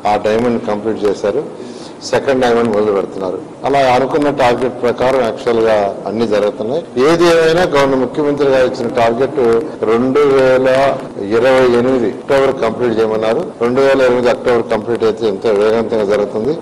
ఆ diamond complete చేశారు second diamond మొదలు పెడుతున్నారు అలా అనుకున్న టార్గెట్ ప్రకారం యాక్చువల్ గా అన్ని జరుగుతున్నాయి ఏది ఏమైనా గవర్నమెంట్ ముఖ్యమంత్రి గారు ఇచ్చిన టార్గెట్ రెండు వేల ఇరవై ఎనిమిది అక్టోబర్ కంప్లీట్ చేయమన్నారు రెండు వేల ఎనిమిది అక్టోబర్ కంప్లీట్ అయితే ఎంతో వేగవంతంగా జరుగుతుంది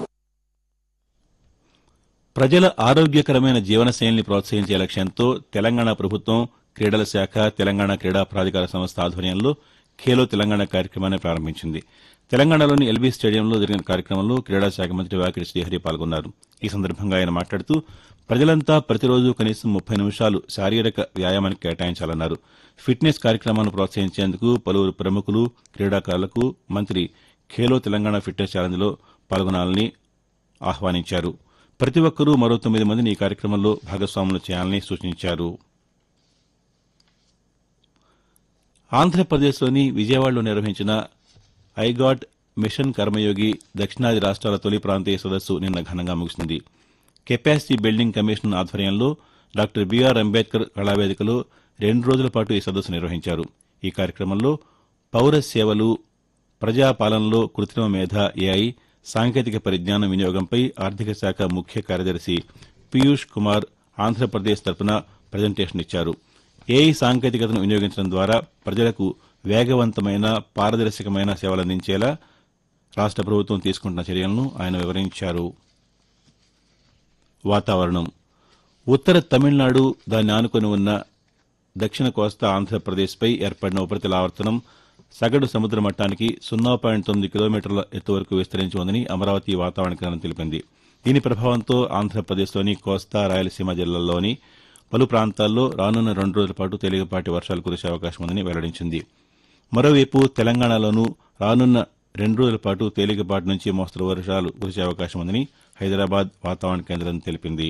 ప్రజల ఆరోగ్యకరమైన జీవనశైలిని ప్రోత్సహించే లక్ష్యంతో తెలంగాణ ప్రభుత్వం క్రీడల శాఖ తెలంగాణ క్రీడా ప్రాధికార సంస్థ ఆధ్వర్యంలో ఖేలో తెలంగాణ కార్యక్రమాన్ని ప్రారంభించింది తెలంగాణలోని ఎల్బీ స్టేడియంలో జరిగిన కార్యక్రమంలో క్రీడా శాఖ మంత్రి వాకిటి శ్రీహరి పాల్గొన్నారు ఈ సందర్భంగా ఆయన మాట్లాడుతూ ప్రజలంతా ప్రతిరోజు కనీసం ముప్పై నిమిషాలు శారీరక వ్యాయామానికి కేటాయించాలన్నారు ఫిట్నెస్ కార్యక్రమాలను ప్రోత్సహించేందుకు పలువురు ప్రముఖులు క్రీడాకారులకు మంత్రి ఖేలో తెలంగాణ ఫిట్నెస్ ఛాలెంజ్లో పాల్గొనాలని ఆహ్వానించారు ప్రతి ఒక్కరూ మరో తొమ్మిది మందిని ఈ కార్యక్రమంలో భాగస్వాములు చేయాలని సూచించారు ఆంధ్రప్రదేశ్లోని విజయవాడలో నిర్వహించిన ఐగాట్ మిషన్ కర్మయోగి దక్షిణాది రాష్ట్రాల తొలి ప్రాంతీయ సదస్సు నిన్న ఘనంగా ముగిసింది కెపాసిటీ బిల్డింగ్ కమిషన్ ఆధ్వర్యంలో డాక్టర్ బీఆర్ అంబేద్కర్ కళావేదికలో రెండు రోజుల పాటు ఈ సదస్సు నిర్వహించారు ఈ కార్యక్రమంలో పౌర సేవలు ప్రజాపాలనలో కృత్రిమ మేధ ఏఐ సాంకేతిక పరిజ్ఞానం వినియోగంపై ఆర్థిక శాఖ ముఖ్య కార్యదర్శి పీయూష్ కుమార్ ఆంధ్రప్రదేశ్ తరపున ప్రజెంటేషన్ ఇచ్చారు ఏఐ సాంకేతికతను వినియోగించడం ద్వారా ప్రజలకు వేగవంతమైన పారదర్శకమైన సేవలందించేలా రాష్ట ప్రభుత్వం తీసుకుంటున్న చర్యలను ఆయన వివరించారు వాతావరణం ఉత్తర తమిళనాడు దాన్ని ఆనుకొని ఉన్న దక్షిణ కోస్తా ఆంధ్రప్రదేశ్పై ఏర్పడిన ఉపరితల ఆవర్తనం సగటు సముద్ర మట్టానికి సున్నా పాయింట్ తొమ్మిది కిలోమీటర్ల ఎత్తు వరకు విస్తరించి ఉందని అమరావతి వాతావరణ కేంద్రం తెలిపింది దీని ప్రభావంతో ఆంధ్రప్రదేశ్లోని కోస్తా రాయలసీమ జిల్లాల్లోని పలు ప్రాంతాల్లో రానున్న రెండు రోజుల పాటు తేలికపాటి వర్షాలు కురిసే అవకాశం ఉందని వెల్లడించింది మరోవైపు తెలంగాణలోనూ రానున్న రెండు రోజుల పాటు తేలికపాటి నుంచి మోస్తరు వర్షాలు కురిసే అవకాశం ఉందని హైదరాబాద్ వాతావరణ కేంద్రం తెలిపింది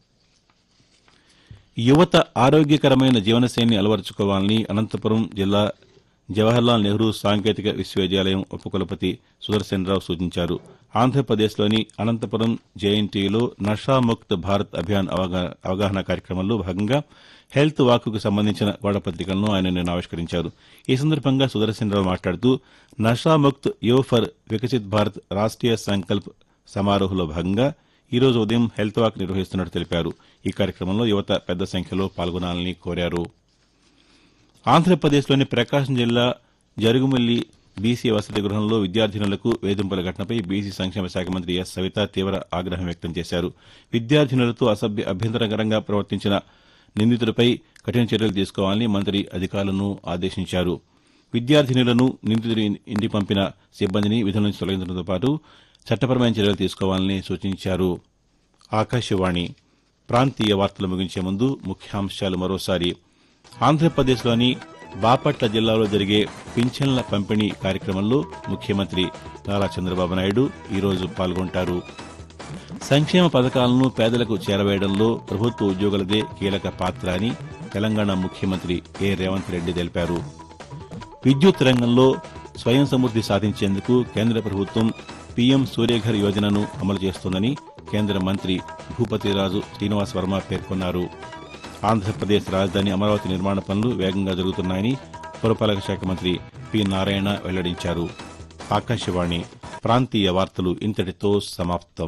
యువత ఆరోగ్యకరమైన జీవనశైలిని అలవరుచుకోవాలని అనంతపురం జిల్లా జవహర్లాల్ నెహ్రూ సాంకేతిక విశ్వవిద్యాలయం ఉపకులపతి సుదర్శన్ రావు సూచించారు ఆంధ్రప్రదేశ్లోని అనంతపురం జేఎన్టీయూలో నషాముక్త్ భారత్ అభియాన్ అవగా- అవగాహన కార్యక్రమంలో భాగంగా హెల్త్ వాక్కు సంబంధించిన గోడపత్రికలను ఆయన నిన్న ఆవిష్కరించారు ఈ సందర్భంగా సుదర్శన్ రావు మాట్లాడుతూ నషాముక్త్ యో ఫర్ వికసిత్ భారత్ రాష్ట్రీయ సంకల్ప్ సమారోహంలో భాగంగా ఈ రోజు ఉదయం హెల్త్ వాక్ నిర్వహిస్తున్నట్టు తెలిపారు ఈ కార్యక్రమంలో యువత పెద్ద సంఖ్యలో పాల్గొనాలని కోరారు ఆంధ్రప్రదేశ్లోని ప్రకాశం జిల్లా జరుగుమల్లి బీసీ వసతి గృహంలో విద్యార్థినులకు వేధింపుల ఘటనపై బీసీ సంక్షేమ శాఖ మంత్రి ఎస్ సవిత తీవ్ర ఆగ్రహం వ్యక్తం చేశారు విద్యార్థినులతో అసభ్య అభ్యంతరకరంగా ప్రవర్తించిన నిందితుడిపై కఠిన చర్యలు తీసుకోవాలని మంత్రి అధికారులను ఆదేశించారు విద్యార్థినులను నిందితుడి ఇంటి పంపిన సిబ్బందిని విధుల నుంచి తొలగించడంతో పాటు చట్టపరమైన చర్యలు తీసుకోవాలని సూచించారు ఆకాశవాణి ప్రాంతీయ వార్తలు ముగించే ముందు ముఖ్యాంశాలు మరోసారి ఆంధ్రప్రదేశ్లోని బాపట్ల జిల్లాలో జరిగే పింఛన్ల పంపిణీ కార్యక్రమంలో ముఖ్యమంత్రి నారా చంద్రబాబు నాయుడు ఈరోజు పాల్గొంటారు సంక్షేమ పథకాలను పేదలకు చేరవేయడంలో ప్రభుత్వ ఉద్యోగులదే కీలక పాత్ర అని తెలంగాణ ముఖ్యమంత్రి ఏ రేవంత్ రెడ్డి తెలిపారు విద్యుత్ రంగంలో స్వయం సమృద్ది సాధించేందుకు కేంద్ర ప్రభుత్వం పీఎం సూర్యఘర్ యోజనను అమలు చేస్తోందని కేంద్ర మంత్రి భూపతిరాజు శ్రీనివాస్ వర్మ పేర్కొన్నారు ఆంధ్రప్రదేశ్ రాజధాని అమరావతి నిర్మాణ పనులు వేగంగా జరుగుతున్నాయని పురపాలక శాఖ మంత్రి పి నారాయణ వెల్లడించారు ఆకాశవాణి ప్రాంతీయ వార్తలు ఇంతటితో సమాప్తం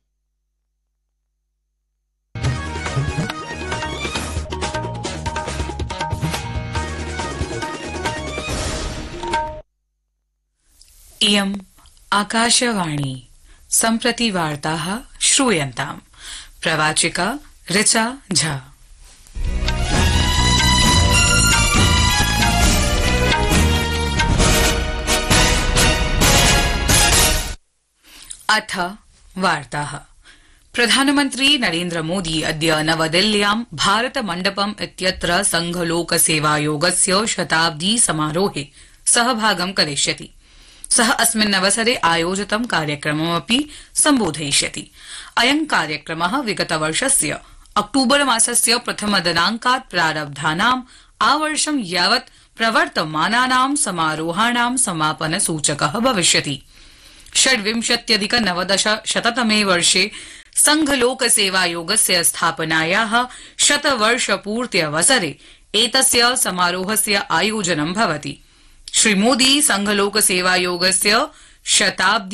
इयम् आकाशवाणी सम्प्रति वार्ताः श्रूयन्ताम् प्रवाचिका ऋचा झा अथ वार्ताः प्रधानमन्त्री नरेन्द्र मोदी अद्य नवदिल्ल्यां भारत मण्डपम् इत्यत्र संघलोकसेवायोगस्य शताब्दी समारोहे सहभागं करिष्यति सः अस्मिन् अवसरे आयोजितं कार्यक्रममपि सम्बोधयिष्यति अयं कार्यक्रमः विगतवर्षस्य अक्टूबर मासस्य प्रथम दिनाङ्कात् प्रारब्धानाम् आवर्षं यावत् प्रवर्तमानानां समारोहाणां समापन सूचकः भविष्यति षड्विंशत्यधिक नवदश शततमे वर्षे संघलोकसेवायोगस्य स्थापनायाः शतवर्षपूर्त्यवसरे एतस्य समारोहस्य आयोजनं भवति श्रीमोदी संघलोकसेवायोगस्य शताब्दी